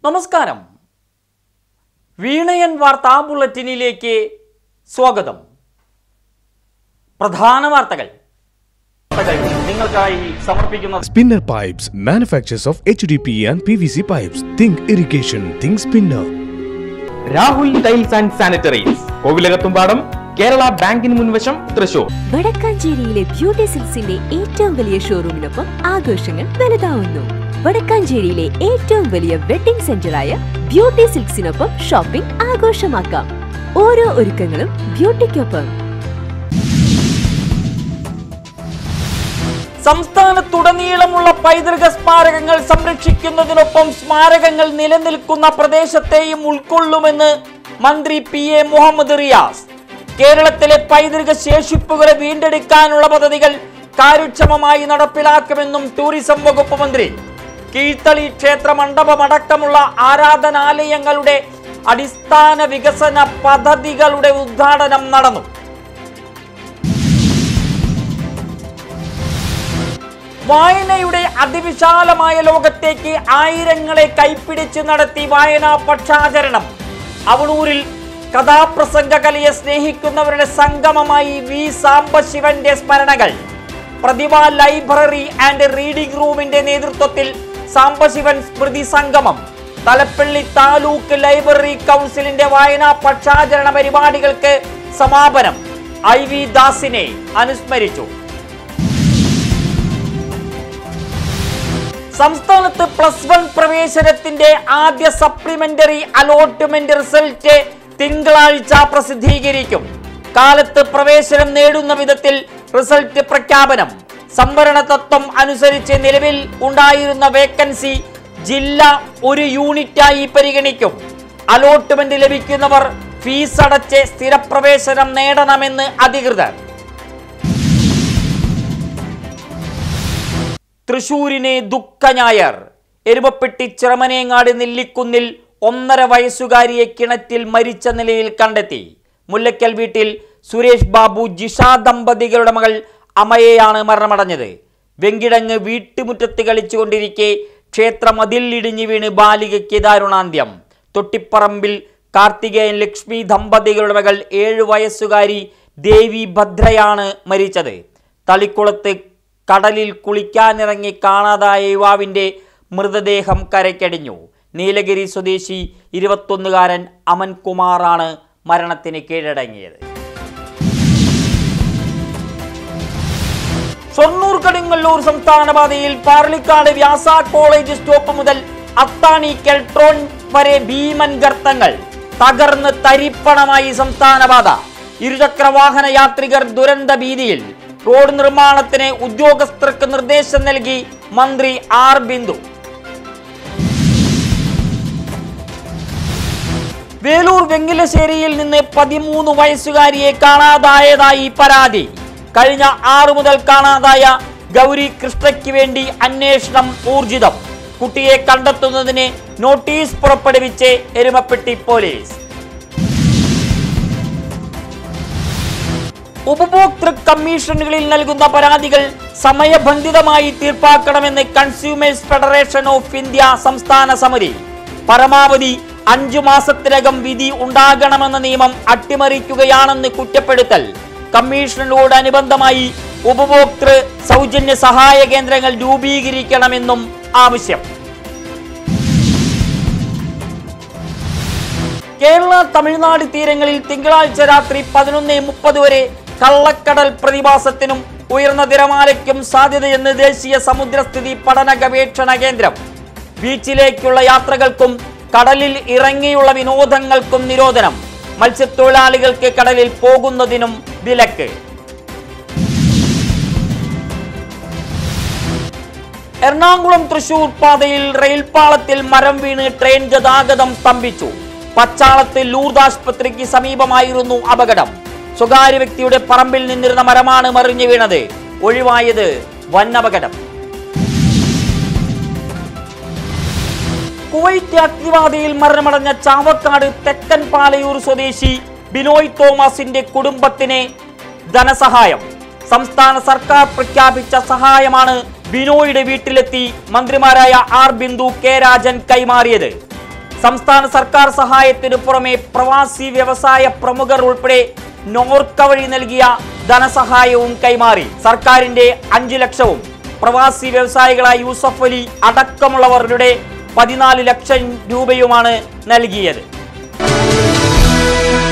നമസ്കാരം വീണയൻ വാർത്താ ബുള്ളറ്റിനിലേക്ക് സ്വാഗതം പ്രധാന വാർത്തകൾ വാർത്തകൾ നിങ്ങൾക്കായി സമർപ്പിക്കുന്നത് Spinner Pipes manufactures of HDPE and PVC pipes. Think irrigation, think spinner. Rahul tiles and sanitaries Kovilakathumpadam Kerala ബാങ്കിന് മുൻവശം തൃശൂർ വടക്കാഞ്ചേരിയിലെ ബ്യൂട്ടി സിൽക്സിന്റെ ഏറ്റവും വലിയ ഷോറൂമിനൊപ്പം ആഘോഷങ്ങൾ വലുതാവുന്നു വടക്കാഞ്ചേരിയിലെ ഏറ്റവും വലിയ വെഡിംഗ് സെന്ററായ ബ്യൂട്ടി സിൽക്സിനൊപ്പം ഷോപ്പിംഗ് ആഘോഷമാക്കാം ഓരോ ഒരുക്കങ്ങളും ബ്യൂട്ടിക്കൊപ്പം സംസ്ഥാനത്തുടനീളമുള്ള പൈതൃക സ്മാരകങ്ങൾ സംരക്ഷിക്കുന്നതിനൊപ്പം സ്മാരകങ്ങൾ നിലനിൽക്കുന്ന പ്രദേശത്തെയും ഉൾക്കൊള്ളുമെന്ന് മന്ത്രി പി എ മുഹമ്മദ് റിയാസ് കേരളത്തിലെ പൈതൃക ശേഷിപ്പുകളെ വീണ്ടെടുക്കാനുള്ള പദ്ധതികൾ കാര്യക്ഷമമായി നടപ്പിലാക്കുമെന്നും ടൂറിസം വകുപ്പ് മന്ത്രി കീഴ്ത്തളി ക്ഷേത്ര മണ്ഡപമടക്കമുള്ള ആരാധനാലയങ്ങളുടെ അടിസ്ഥാന വികസന പദ്ധതികളുടെ ഉദ്ഘാടനം നടന്നു വായനയുടെ അതിവിശാലമായ ലോകത്തേക്ക് ആയിരങ്ങളെ കൈപ്പിടിച്ച് നടത്തി വായനാ പക്ഷാചരണം അവണൂരിൽ കഥാപ്രസംഗ കലയെ സ്നേഹിക്കുന്നവരുടെ സംഗമമായി വി സാംബശിവന്റെ സ്മരണകൾ പ്രതിഭ ലൈബ്രറി ആൻഡ് റീഡിംഗ് റൂമിന്റെ നേതൃത്വത്തിൽ സാംബശിവൻ സ്മൃതി സംഗമം തലപ്പള്ളി താലൂക്ക് ലൈബ്രറി കൗൺസിലിന്റെ വായനാ പക്ഷാചരണ പരിപാടികൾക്ക് സമാപനം ഐ വി ദാസിനെ അനുസ്മരിച്ചു സംസ്ഥാനത്ത് പ്ലസ് വൺ പ്രവേശനത്തിന്റെ ആദ്യ സപ്ലിമെന്ററി അലോട്ട്മെന്റ് റിസൾട്ട് തിങ്കളാഴ്ച പ്രസിദ്ധീകരിക്കും കാലത്ത് പ്രവേശനം നേടുന്ന വിധത്തിൽ റിസൾട്ട് പ്രഖ്യാപനം സംവരണ തത്വം അനുസരിച്ച് നിലവിൽ ഉണ്ടായിരുന്ന വേക്കൻസി ജില്ല ഒരു യൂണിറ്റായി പരിഗണിക്കും അലോട്ട്മെന്റ് ലഭിക്കുന്നവർ ഫീസ് അടച്ച് സ്ഥിരപ്രവേശനം നേടണമെന്ന് അധികൃതർ തൃശൂരിനെ ദുഃഖഞായർ എരുമപ്പെട്ടി ചിറമനേങ്ങാട് നെല്ലിക്കുന്നിൽ ഒന്നര വയസ്സുകാരിയെ കിണറ്റിൽ മരിച്ച നിലയിൽ കണ്ടെത്തി മുല്ലക്കൽ വീട്ടിൽ സുരേഷ് ബാബു ജിഷ ദമ്പതികളുടെ മകൾ അമയെയാണ് മരണമടഞ്ഞത് വെങ്കിടങ്ങ് വീട്ടുമുറ്റത്ത് കളിച്ചുകൊണ്ടിരിക്കെ ക്ഷേത്ര മതിലിടിഞ്ഞു വീണ് ബാലികയ്ക്ക് ദാരുണാന്ത്യം തൊട്ടിപ്പറമ്പിൽ കാർത്തികേയൻ ലക്ഷ്മി ദമ്പതികളുടെ മകൾ ഏഴു വയസ്സുകാരി ദേവി ഭദ്രയാണ് മരിച്ചത് തളിക്കുളത്ത് കടലിൽ കുളിക്കാനിറങ്ങി കാണാതായ യുവാവിൻ്റെ മൃതദേഹം കരയ്ക്കടിഞ്ഞു നീലഗിരി സ്വദേശി ഇരുപത്തൊന്നുകാരൻ അമൻ കുമാറാണ് മരണത്തിന് കീഴടങ്ങിയത് ഷൊർണൂർ കടുങ്ങല്ലൂർ സംസ്ഥാന പാതയിൽ പാർലിക്കാട് വ്യാസ കോളേജ് സ്റ്റോപ്പ് മുതൽ അത്താണി കെൽട്രോൺ വരെ ഭീമൻ ഗർത്തങ്ങൾ തകർന്ന് തരിപ്പണമായി സംസ്ഥാന പാത ഇരുചക്ര വാഹന യാത്രികർ ദുരന്ത ഭീതിയിൽ റോഡ് നിർമ്മാണത്തിന് ഉദ്യോഗസ്ഥർക്ക് നിർദ്ദേശം നൽകി മന്ത്രി ആർ ബിന്ദു വേലൂർ വെങ്കിലശ്ശേരിയിൽ നിന്ന് പതിമൂന്ന് വയസ്സുകാരിയെ കാണാതായതായി പരാതി കഴിഞ്ഞ ആറു മുതൽ കാണാതായ ഗൗരി കൃഷ്ണയ്ക്ക് വേണ്ടി അന്വേഷണം ഊർജിതം കുട്ടിയെ കണ്ടെത്തുന്നതിന് നോട്ടീസ് പുറപ്പെടുവിച്ച് എരുമപ്പെട്ടി പോലീസ് ഉപഭോക്തൃ കമ്മീഷനുകളിൽ നൽകുന്ന പരാതികൾ സമയബന്ധിതമായി തീർപ്പാക്കണമെന്ന് കൺസ്യൂമേഴ്സ് ഫെഡറേഷൻ ഓഫ് ഇന്ത്യ സംസ്ഥാന സമിതി പരമാവധി അഞ്ചു മാസത്തിനകം വിധി ഉണ്ടാകണമെന്ന നിയമം അട്ടിമറിക്കുകയാണെന്ന് കുറ്റപ്പെടുത്തൽ കമ്മീഷനോടനുബന്ധമായി ഉപഭോക്തൃ സൗജന്യ സഹായ കേന്ദ്രങ്ങൾ രൂപീകരിക്കണമെന്നും ആവശ്യം കേരള തമിഴ്നാട് തീരങ്ങളിൽ തിങ്കളാഴ്ച രാത്രി പതിനൊന്ന് മുപ്പത് വരെ കള്ളക്കടൽ പ്രതിഭാസത്തിനും ഉയർന്ന തിരമാലയ്ക്കും സാധ്യതയെന്ന് ദേശീയ സമുദ്രസ്ഥിതി പഠന ഗവേഷണ കേന്ദ്രം ബീച്ചിലേക്കുള്ള യാത്രകൾക്കും കടലിൽ ഇറങ്ങിയുള്ള വിനോദങ്ങൾക്കും നിരോധനം മത്സ്യത്തൊഴിലാളികൾക്ക് കടലിൽ പോകുന്നതിനും വിലക്ക് എറണാകുളം തൃശൂർ പാതയിൽ റെയിൽപാളത്തിൽ മരം വീണ് ട്രെയിൻ ഗതാഗതം സ്തംഭിച്ചു പച്ചാളത്ത് ലൂർദ് ആശുപത്രിക്ക് സമീപമായിരുന്നു അപകടം സ്വകാര്യ വ്യക്തിയുടെ പറമ്പിൽ നിന്നിരുന്ന മരമാണ് മറിഞ്ഞു വീണത് ഒഴിവായത് വൻ അപകടം കുവൈറ്റ് അഗ്നിബാധയിൽ മരണമടഞ്ഞ ചാവക്കാട് തെക്കൻ പാലയൂർ സ്വദേശി ബിനോയ് തോമസിന്റെ കുടുംബത്തിന് ധനസഹായം സംസ്ഥാന സർക്കാർ പ്രഖ്യാപിച്ച സഹായമാണ് ബിനോയുടെ വീട്ടിലെത്തി മന്ത്രിമാരായ ആർ ബിന്ദു കെ രാജൻ കൈമാറിയത് സംസ്ഥാന സർക്കാർ സഹായത്തിനു പുറമെ പ്രവാസി വ്യവസായ പ്രമുഖർ ഉൾപ്പെടെ നോർക്ക വഴി നൽകിയ ധനസഹായവും കൈമാറി സർക്കാരിന്റെ അഞ്ചു ലക്ഷവും പ്രവാസി വ്യവസായികളായ യൂസഫ് അലി അടക്കമുള്ളവരുടെ പതിനാല് ലക്ഷം രൂപയുമാണ് നൽകിയത്